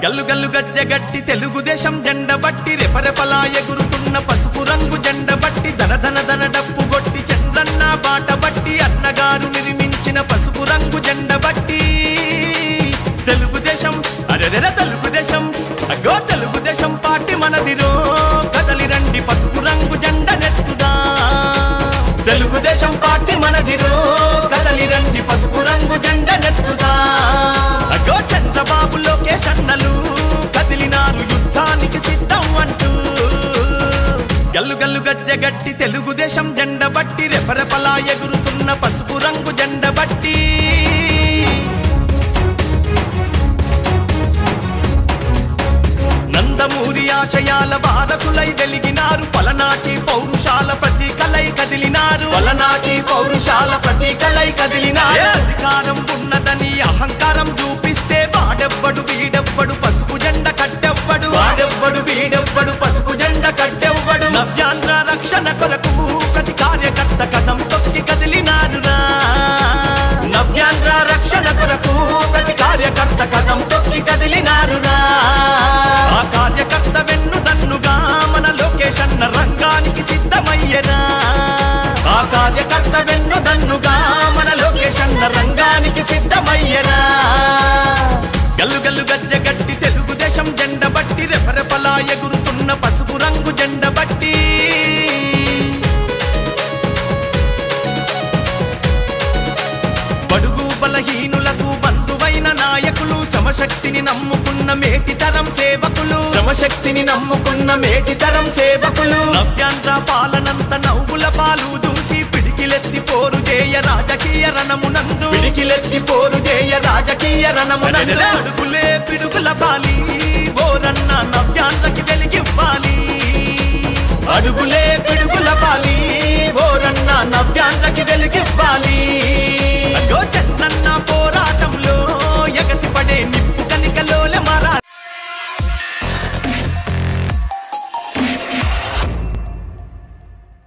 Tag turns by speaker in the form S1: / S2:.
S1: గల్లు గల్లు గజ్జగట్టి తెలుగుదేశం జెండ బట్టి రెపరెపలా ఎగురుతున్న పసుపు రంగు జెండ బట్టి ధన ధన ధన డప్పు కొట్టి చంద్రన్న బాట బట్టి అన్నగారు నిర్మించిన పసుపు రంగు జెండ బట్టి తెలుగుదేశం అరెరెర తెలుగుదేశం అగో తెలుగుదేశం పార్టీ మనదిరో కదలి రండి పసుపు రంగు జెండ నెత్తుదా తెలుగుదేశం పార్టీ మనదిరో కదలి రండి పసుపు రంగు జెండ నెత్తుదా అగో చంద్రబాబు లోకేష్ అన్నలు కదిలినారు యుద్ధానికి సిద్ధం అంటూ గల్లు గల్లు గజ్జగట్టి తెలుగుదేశం జెండ బట్టి రెపరెపలా ఎగురుతున్న పసుపు రంగు జెండ బట్టి నందమూరి ఆశయాల వారసులై వెలిగినారు పలనాటి పౌరుషాల ప్రతీకలై కదిలినారు పలనాటి పౌరుషాల ప్రతీకలై కదిలినారు అధికారం ఉన్నదని అహంకారం చూపిస్తే వాడెవ్వడు వీడెవ్వడు పసుపు జెండ కట్టెవ్వడు వాడెవ్వడు వీడెవ్వడు పసుపు జెండ కట్టెవ్వడు నవ్యాంధ్ర రక్షణ కొరకు ప్రతి కార్యకర్త కథం తొక్కి కదిలినారురా నవ్యాంధ్ర రక్షణ కొరకు ప్రతి కార్యకర్త కథం తొక్కి కదిలినారురా ఆ కార్యకర్త వెన్ను దన్నుగా మన లోకేష్ అన్న రంగానికి సిద్ధమయ్యరా ఆ కార్యకర్త వెన్ను దన్నుగా మన లోకేష్ అన్న రంగానికి సిద్ధమయ్యరా గల్లు గల్లు గజ్జ గట్టి తెలుగుదేశం జెండ బట్టి రెపరెపలా ఎగురుతున్న పసుపు రంగు జెండ బట్టి బడుగు బలహీనులకు బంధువైన నాయకులు శ్రమశక్తిని నమ్ముకున్న మేటితరం సేవకులు శ్రమశక్తిని నమ్ముకున్న మేటితరం సేవకులు నవ్యాంధ్ర పాలనంత నవ్వుల పాలు దూసి పిడికిలెత్తి పోరు చేయ రాజకీయ రణమునందు పిడికిలెత్తి పోరు చేయ రాజకీయ రణమునందు అడుగులే పిడుగుల పాలి ఓరన్న నవ్యాంధ్రకి వెలిగివ్వాలి అడుగులే పిడుగుల పాలి ఓరన్న నవ్యాంధ్రకి వెలిగివ్వాలి